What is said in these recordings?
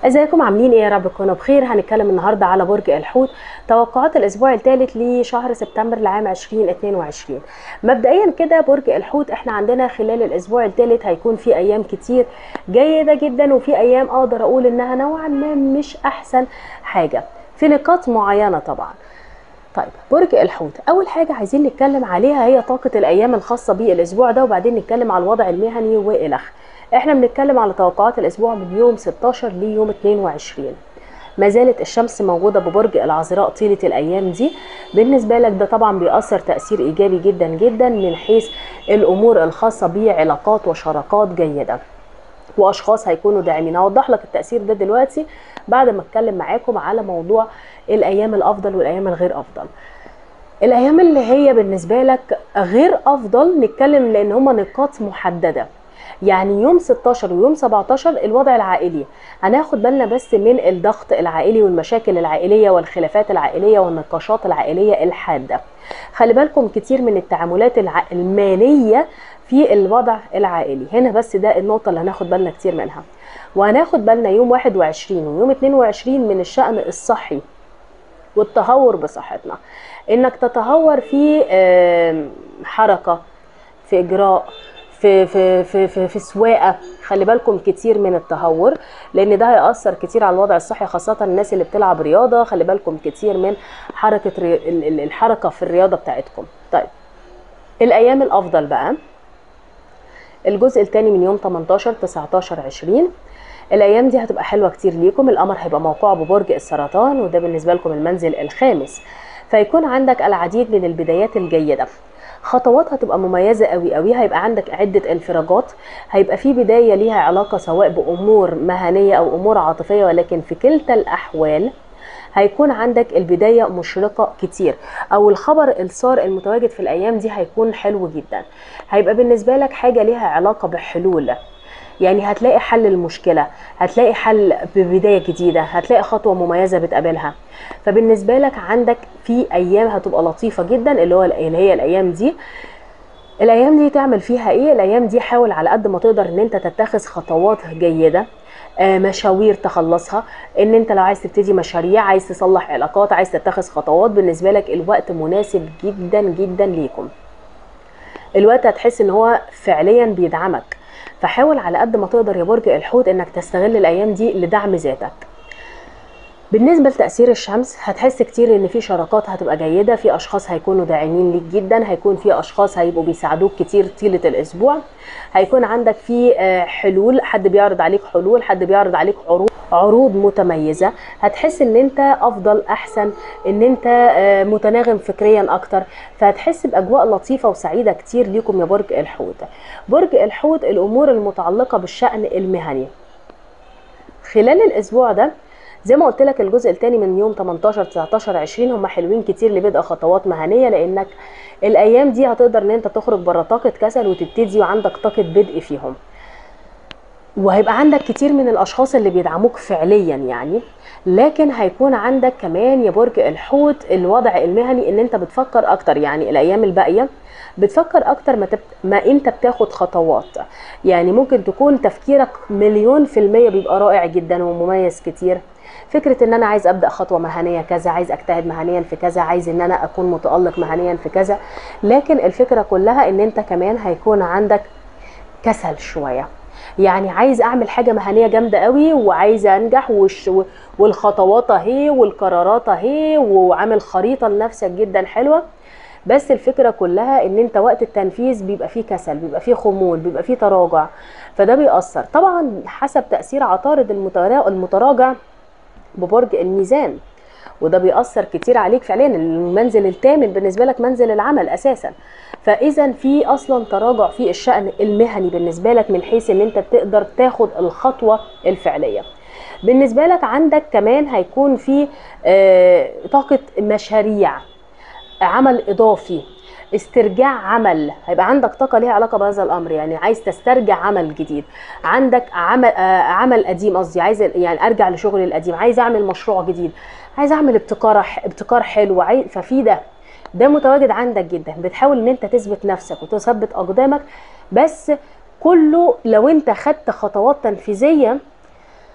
ازيكم عاملين ايه يا رب تكونوا بخير هنتكلم النهارده على برج الحوت توقعات الاسبوع الثالث لشهر سبتمبر لعام 2022 مبدئيا كده برج الحوت احنا عندنا خلال الاسبوع الثالث هيكون في ايام كتير جيده جدا وفي ايام اقدر اقول انها نوعا ما مش احسن حاجه في نقاط معينه طبعا طيب برج الحوت اول حاجه عايزين نتكلم عليها هي طاقه الايام الخاصه بالاسبوع ده وبعدين نتكلم على الوضع المهني والخ احنا بنتكلم على توقعات الاسبوع من يوم 16 ليوم 22 ما زالت الشمس موجوده ببرج العذراء طيله الايام دي بالنسبه لك ده طبعا بيأثر تاثير ايجابي جدا جدا من حيث الامور الخاصه بعلاقات وشراكات جيده واشخاص هيكونوا داعمين هوضح لك التاثير ده دلوقتي بعد ما اتكلم معاكم على موضوع الايام الافضل والايام الغير افضل الايام اللي هي بالنسبه لك غير افضل نتكلم لان هما نقاط محدده يعني يوم 16 ويوم 17 الوضع العائلي هناخد بالنا بس من الضغط العائلي والمشاكل العائليه والخلافات العائليه والنقاشات العائليه الحاده خلي بالكم كتير من التعاملات الع... الماليه في الوضع العائلي هنا بس ده النقطه اللي هناخد بالنا كتير منها وهناخد بالنا يوم 21 ويوم 22 من الشأن الصحي والتهور بصحتنا انك تتهور في حركه في اجراء في في في في, في سواقه خلي بالكم كتير من التهور لان ده هياثر كتير على الوضع الصحي خاصه الناس اللي بتلعب رياضه خلي بالكم كتير من حركه الحركه في الرياضه بتاعتكم طيب الايام الافضل بقى الجزء الثاني من يوم 18 19 20 الايام دي هتبقى حلوه كتير ليكم القمر هيبقى موقعه ببرج السرطان وده بالنسبه لكم المنزل الخامس فيكون عندك العديد من البدايات الجيده خطوات هتبقى مميزه قوي قوي هيبقى عندك عده انفراجات هيبقى في بدايه ليها علاقه سواء بامور مهنيه او امور عاطفيه ولكن في كلتا الاحوال هيكون عندك البداية مشرقة كتير أو الخبر الصار المتواجد في الأيام دي هيكون حلو جدا هيبقى بالنسبة لك حاجة ليها علاقة بحلول يعني هتلاقي حل المشكلة هتلاقي حل ببداية جديدة هتلاقي خطوة مميزة بتقابلها فبالنسبة لك عندك في أيام هتبقى لطيفة جدا اللي هو اللي هي الأيام دي الأيام دي تعمل فيها إيه الأيام دي حاول على قد ما تقدر إن أنت تتخذ خطوات جيدة مشاوير تخلصها ان انت لو عايز تبتدي مشاريع عايز تصلح علاقات عايز تتخذ خطوات بالنسبه لك الوقت مناسب جدا جدا ليكم الوقت هتحس ان هو فعليا بيدعمك فحاول على قد ما تقدر يا برج الحوت انك تستغل الايام دي لدعم ذاتك بالنسبه لتاثير الشمس هتحس كتير ان في شراكات هتبقى جيده في اشخاص هيكونوا داعمين ليك جدا هيكون في اشخاص هيبقوا بيساعدوك كتير طيله الاسبوع هيكون عندك في حلول حد بيعرض عليك حلول حد بيعرض عليك عروض عروض متميزه هتحس ان انت افضل احسن ان انت متناغم فكريا اكتر فهتحس باجواء لطيفه وسعيده كتير ليكم يا برج الحوت برج الحوت الامور المتعلقه بالشان المهني خلال الاسبوع ده زي ما قلت لك الجزء الثاني من يوم 18 19 20 هم حلوين كتير لبدء خطوات مهنيه لانك الايام دي هتقدر ان انت تخرج بره طاقه كسل وتبتدي وعندك طاقه بدء فيهم وهيبقى عندك كتير من الاشخاص اللي بيدعموك فعليا يعني لكن هيكون عندك كمان يا برج الحوت الوضع المهني ان انت بتفكر اكتر يعني الايام الباقيه بتفكر اكتر ما, تبت... ما انت بتاخد خطوات يعني ممكن تكون تفكيرك مليون في المية بيبقى رائع جدا ومميز كتير فكره ان انا عايز ابدا خطوه مهنيه كذا عايز اجتهد مهنيا في كذا عايز ان انا اكون متالق مهنيا في كذا لكن الفكره كلها ان انت كمان هيكون عندك كسل شويه يعني عايز اعمل حاجه مهنيه جامده قوي وعايز انجح وش والخطوات اهي والقرارات اهي وعامل خريطه لنفسك جدا حلوه بس الفكره كلها ان انت وقت التنفيذ بيبقى فيه كسل بيبقى فيه خمول بيبقى فيه تراجع فده بيأثر طبعا حسب تأثير عطارد المتراجع ببرج الميزان وده بيأثر كتير عليك فعليا المنزل الثامن بالنسبة لك منزل العمل أساسا فإذا في أصلا تراجع في الشأن المهني بالنسبة لك من حيث إن أنت تقدر تاخد الخطوة الفعلية بالنسبة لك عندك كمان هيكون في طاقة مشاريع عمل إضافي استرجاع عمل هيبقى عندك طاقه ليها علاقه بهذا الامر يعني عايز تسترجع عمل جديد عندك عمل آه عمل قديم قصدي عايز يعني ارجع لشغلي القديم عايز اعمل مشروع جديد عايز اعمل ابتكار ابتكار حلو عايز ففي ده ده متواجد عندك جدا بتحاول ان انت تثبت نفسك وتثبت اقدامك بس كله لو انت خدت خطوات تنفيذيه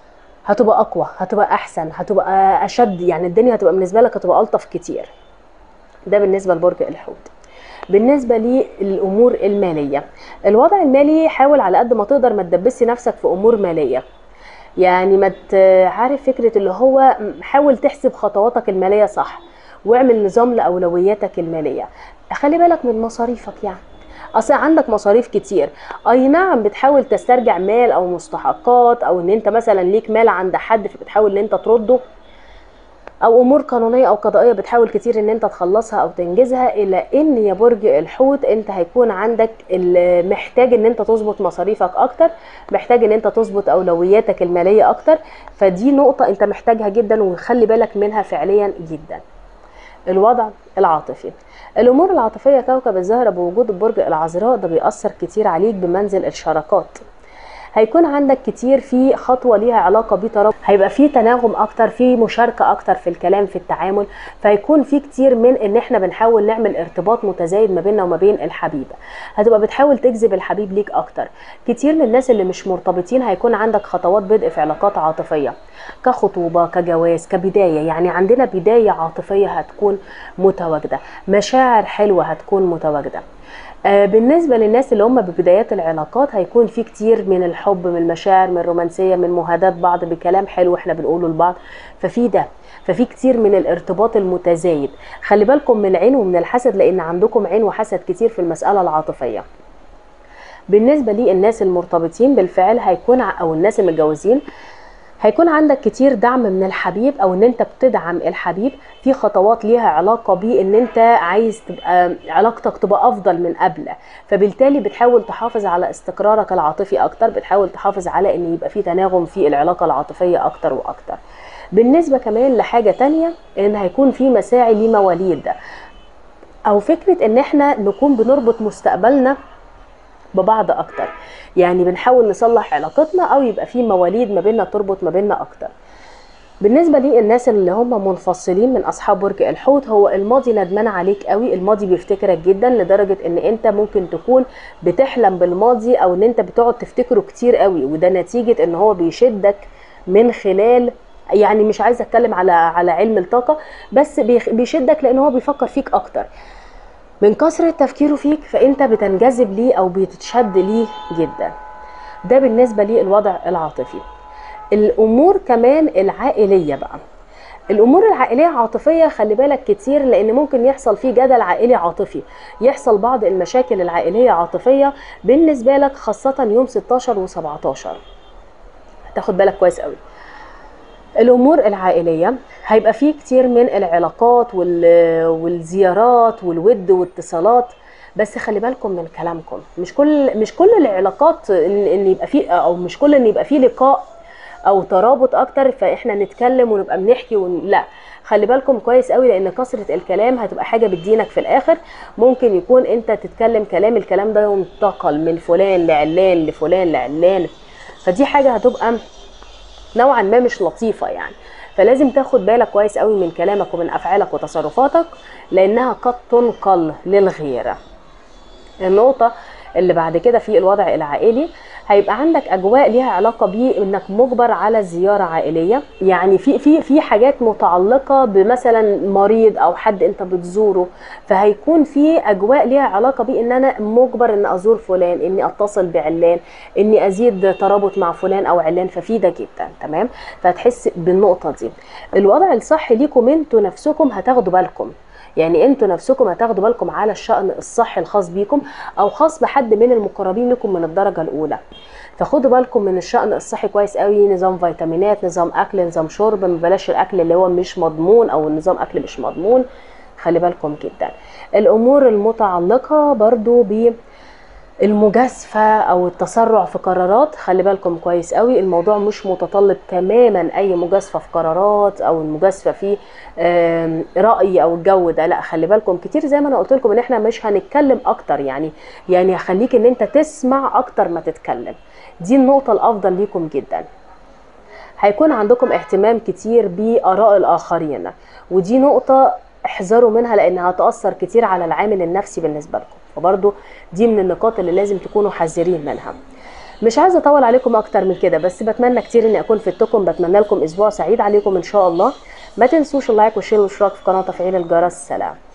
هتبقى اقوى هتبقى احسن هتبقى اشد يعني الدنيا هتبقى بالنسبه لك هتبقى الطف كتير ده بالنسبه لبرج الحوت بالنسبه للامور الماليه الوضع المالي حاول على قد ما تقدر ما تدبسي نفسك في امور ماليه يعني ما ت- عارف فكره اللي هو حاول تحسب خطواتك الماليه صح واعمل نظام لاولوياتك الماليه خلي بالك من مصاريفك يعني اصل عندك مصاريف كتير اي نعم بتحاول تسترجع مال او مستحقات او ان انت مثلا ليك مال عند حد فبتحاول ان انت ترده او امور قانونيه او قضائيه بتحاول كتير ان انت تخلصها او تنجزها الا ان يا برج الحوت انت هيكون عندك ال- محتاج ان انت تظبط مصاريفك اكتر محتاج ان انت تظبط اولوياتك الماليه اكتر فدي نقطه انت محتاجها جدا وخلي بالك منها فعليا جدا الوضع العاطفي الامور العاطفيه كوكب الزهره بوجود برج العذراء ده بيأثر كتير عليك بمنزل الشراكات هيكون عندك كتير في خطوه ليها علاقه بترابط هيبقى في تناغم اكتر في مشاركه اكتر في الكلام في التعامل فهيكون في كتير من ان احنا بنحاول نعمل ارتباط متزايد ما بيننا وما بين الحبيب هتبقى بتحاول تجذب الحبيب ليك اكتر كتير من الناس اللي مش مرتبطين هيكون عندك خطوات بدء في علاقات عاطفيه كخطوبه كجواز كبدايه يعني عندنا بدايه عاطفيه هتكون متواجده مشاعر حلوه هتكون متواجده آه، بالنسبه للناس اللي هم ببدايات العلاقات هيكون في كتير من الحب من المشاعر من الرومانسيه من مهادات بعض بكلام حلو احنا بنقوله لبعض ففي ده ففي كتير من الارتباط المتزايد خلي بالكم من العين ومن الحسد لان عندكم عين وحسد كتير في المساله العاطفيه بالنسبه للناس المرتبطين بالفعل هيكون ع- او الناس المتجوزين هيكون عندك كتير دعم من الحبيب او ان انت بتدعم الحبيب في خطوات ليها علاقه بيه ان انت عايز تبقى علاقتك تبقى افضل من قبل فبالتالي بتحاول تحافظ على استقرارك العاطفي اكتر بتحاول تحافظ على ان يبقى في تناغم في العلاقه العاطفيه اكتر واكتر بالنسبه كمان لحاجه تانية ان هيكون في مساعي لمواليد او فكره ان احنا نكون بنربط مستقبلنا ببعض اكتر يعني بنحاول نصلح علاقتنا او يبقى في مواليد ما بيننا تربط ما بيننا اكتر بالنسبة للناس اللي هم منفصلين من أصحاب برج الحوت هو الماضي ندمان عليك قوي الماضي بيفتكرك جدا لدرجة إن أنت ممكن تكون بتحلم بالماضي أو إن أنت بتقعد تفتكره كتير قوي وده نتيجة إن هو بيشدك من خلال يعني مش عايزة أتكلم على على علم الطاقة بس بيخ- بيشدك لأن هو بيفكر فيك أكتر من كثرة تفكيره فيك فأنت بتنجذب ليه أو بتتشد ليه جدا ده بالنسبة للوضع العاطفي الامور كمان العائليه بقى الامور العائليه عاطفيه خلي بالك كتير لان ممكن يحصل فيه جدل عائلي عاطفي يحصل بعض المشاكل العائليه عاطفيه بالنسبه لك خاصه يوم 16 و17 هتاخد بالك كويس قوي الامور العائليه هيبقى فيه كتير من العلاقات وال- والزيارات والود واتصالات بس خلي بالكم من كلامكم مش كل مش كل العلاقات ان, إن يبقى فيه او مش كل ان يبقى فيه لقاء او ترابط اكتر فاحنا نتكلم ونبقى بنحكي ون... لا خلي بالكم كويس قوي لان كثره الكلام هتبقى حاجه بتدينك في الاخر ممكن يكون انت تتكلم كلام الكلام ده ينتقل من فلان لعلان لفلان لعلان فدي حاجه هتبقى نوعا ما مش لطيفه يعني فلازم تاخد بالك كويس قوي من كلامك ومن افعالك وتصرفاتك لانها قد تنقل للغير النقطه اللي بعد كده في الوضع العائلي هيبقى عندك اجواء ليها علاقه بيه انك مجبر على زياره عائليه يعني في في في حاجات متعلقه بمثلا مريض او حد انت بتزوره فهيكون في اجواء ليها علاقه بيه ان انا مجبر ان ازور فلان اني اتصل بعلان اني ازيد ترابط مع فلان او علان ففي ده جدا تمام فهتحس بالنقطه دي الوضع الصحي ليكم انتوا نفسكم هتاخدوا بالكم يعني انتوا نفسكم هتاخدوا بالكم على الشأن الصحي الخاص بيكم او خاص بحد من المقربين لكم من الدرجة الاولى فخدوا بالكم من الشأن الصحي كويس قوي نظام فيتامينات نظام اكل نظام شرب ما بلاش الاكل اللي هو مش مضمون او نظام اكل مش مضمون خلي بالكم جدا الامور المتعلقة برضو ب المجازفة أو التسرع في قرارات خلي بالكم كويس قوي الموضوع مش متطلب تماما أي مجازفة في قرارات أو المجازفة في آم، رأي أو الجو ده لا خلي بالكم كتير زي ما أنا قلت لكم إن إحنا مش هنتكلم أكتر يعني يعني هخليك إن أنت تسمع أكتر ما تتكلم دي النقطة الأفضل ليكم جدا هيكون عندكم اهتمام كتير بآراء الآخرين ودي نقطة احذروا منها لأنها هتأثر كتير على العامل النفسي بالنسبة لكم فبرضو دي من النقاط اللي لازم تكونوا حذرين منها مش عايزه اطول عليكم اكتر من كده بس بتمنى كتير اني اكون فدتكم بتمنى لكم اسبوع سعيد عليكم ان شاء الله ما تنسوش اللايك والشير والاشتراك في القناه وتفعيل الجرس سلام